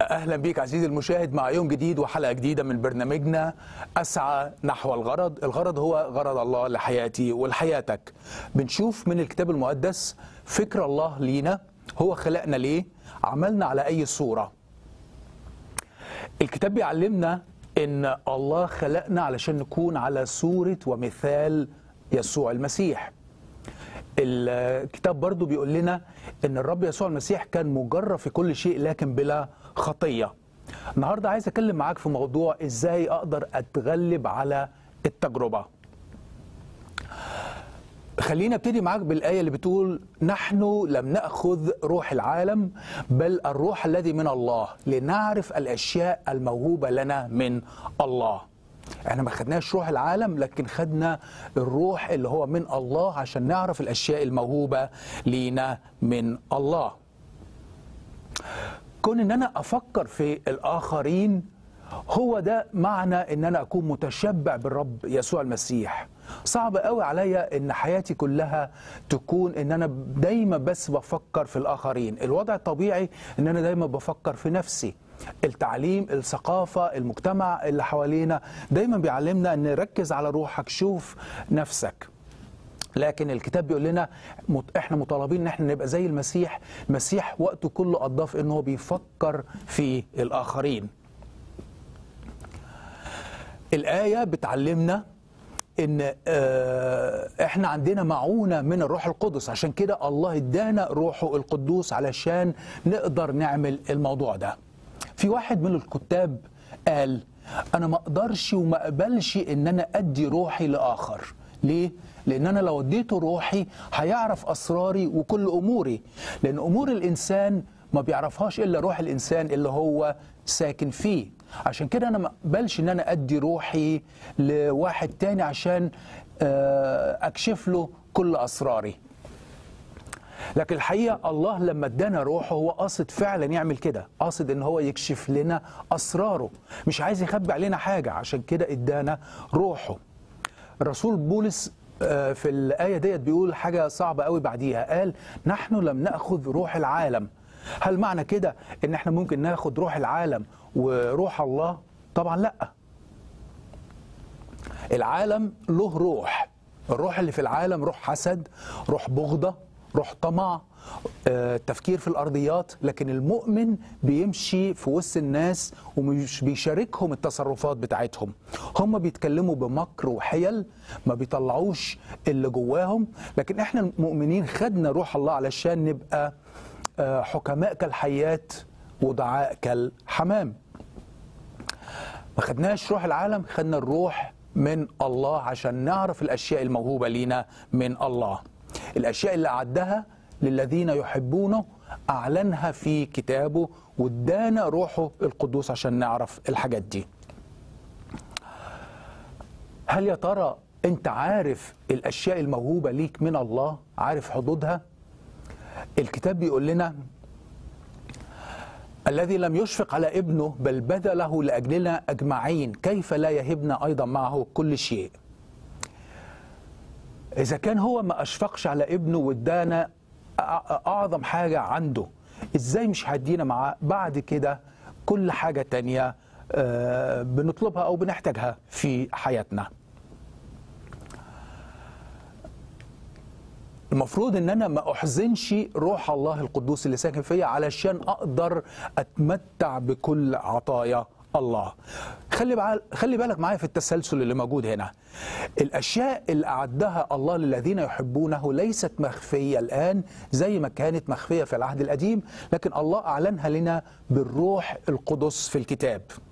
اهلا بيك عزيزي المشاهد مع يوم جديد وحلقه جديده من برنامجنا اسعى نحو الغرض، الغرض هو غرض الله لحياتي ولحياتك. بنشوف من الكتاب المقدس فكر الله لينا هو خلقنا ليه؟ عملنا على اي صوره. الكتاب بيعلمنا ان الله خلقنا علشان نكون على صوره ومثال يسوع المسيح. الكتاب برضو بيقول لنا ان الرب يسوع المسيح كان مجرب في كل شيء لكن بلا خطيه النهارده عايز اتكلم معاك في موضوع ازاي اقدر اتغلب على التجربه خلينا ابتدي معاك بالايه اللي بتقول نحن لم ناخذ روح العالم بل الروح الذي من الله لنعرف الاشياء الموهوبه لنا من الله احنا ما خدناش روح العالم لكن خدنا الروح اللي هو من الله عشان نعرف الاشياء الموهوبه لينا من الله كون ان انا افكر في الاخرين هو ده معنى ان انا اكون متشبع بالرب يسوع المسيح صعب قوي عليا ان حياتي كلها تكون ان انا دايما بس بفكر في الاخرين الوضع الطبيعي ان انا دايما بفكر في نفسي التعليم الثقافة المجتمع اللي حوالينا دايما بيعلمنا ان نركز على روحك شوف نفسك لكن الكتاب بيقول لنا احنا مطالبين ان احنا نبقى زي المسيح المسيح وقته كله قضاه في انه بيفكر في الاخرين الآية بتعلمنا ان احنا عندنا معونه من الروح القدس عشان كده الله ادانا روحه القدوس علشان نقدر نعمل الموضوع ده في واحد من الكتاب قال انا ما اقدرش وما اقبلش ان انا ادي روحي لاخر ليه لان انا لو اديته روحي هيعرف اسراري وكل اموري لان امور الانسان ما بيعرفهاش الا روح الانسان اللي هو ساكن فيه عشان كده انا ما اقبلش ان انا ادي روحي لواحد تاني عشان اكشف له كل اسراري لكن الحقيقه الله لما ادانا روحه هو قاصد فعلا يعمل كده قاصد ان هو يكشف لنا اسراره مش عايز يخبي علينا حاجه عشان كده ادانا روحه الرسول بولس في الايه ديت بيقول حاجه صعبه قوي بعديها قال نحن لم ناخذ روح العالم هل معنى كده ان احنا ممكن ناخد روح العالم وروح الله طبعا لا العالم له روح الروح اللي في العالم روح حسد روح بغضه روح طمع تفكير في الارضيات لكن المؤمن بيمشي في وسط الناس ومش بيشاركهم التصرفات بتاعتهم هم بيتكلموا بمكر وحيل ما بيطلعوش اللي جواهم لكن احنا المؤمنين خدنا روح الله علشان نبقى حكماء كالحيات ودعاء كالحمام ما خدناش روح العالم خدنا الروح من الله عشان نعرف الاشياء الموهوبه لينا من الله الاشياء اللي اعدها للذين يحبونه اعلنها في كتابه وادانا روحه القدوس عشان نعرف الحاجات دي هل يا ترى انت عارف الاشياء الموهوبه ليك من الله عارف حدودها الكتاب بيقول لنا الذي لم يشفق على ابنه بل بذله لاجلنا اجمعين كيف لا يهبنا ايضا معه كل شيء اذا كان هو ما اشفقش على ابنه وادانا اعظم حاجه عنده ازاي مش هيدينا معاه بعد كده كل حاجه تانية بنطلبها او بنحتاجها في حياتنا المفروض ان انا ما احزنش روح الله القدوس اللي ساكن فيا علشان اقدر اتمتع بكل عطايا الله خلي بال... خلي بالك معايا في التسلسل اللي موجود هنا الاشياء اللي اعدها الله للذين يحبونه ليست مخفيه الان زي ما كانت مخفيه في العهد القديم لكن الله اعلنها لنا بالروح القدس في الكتاب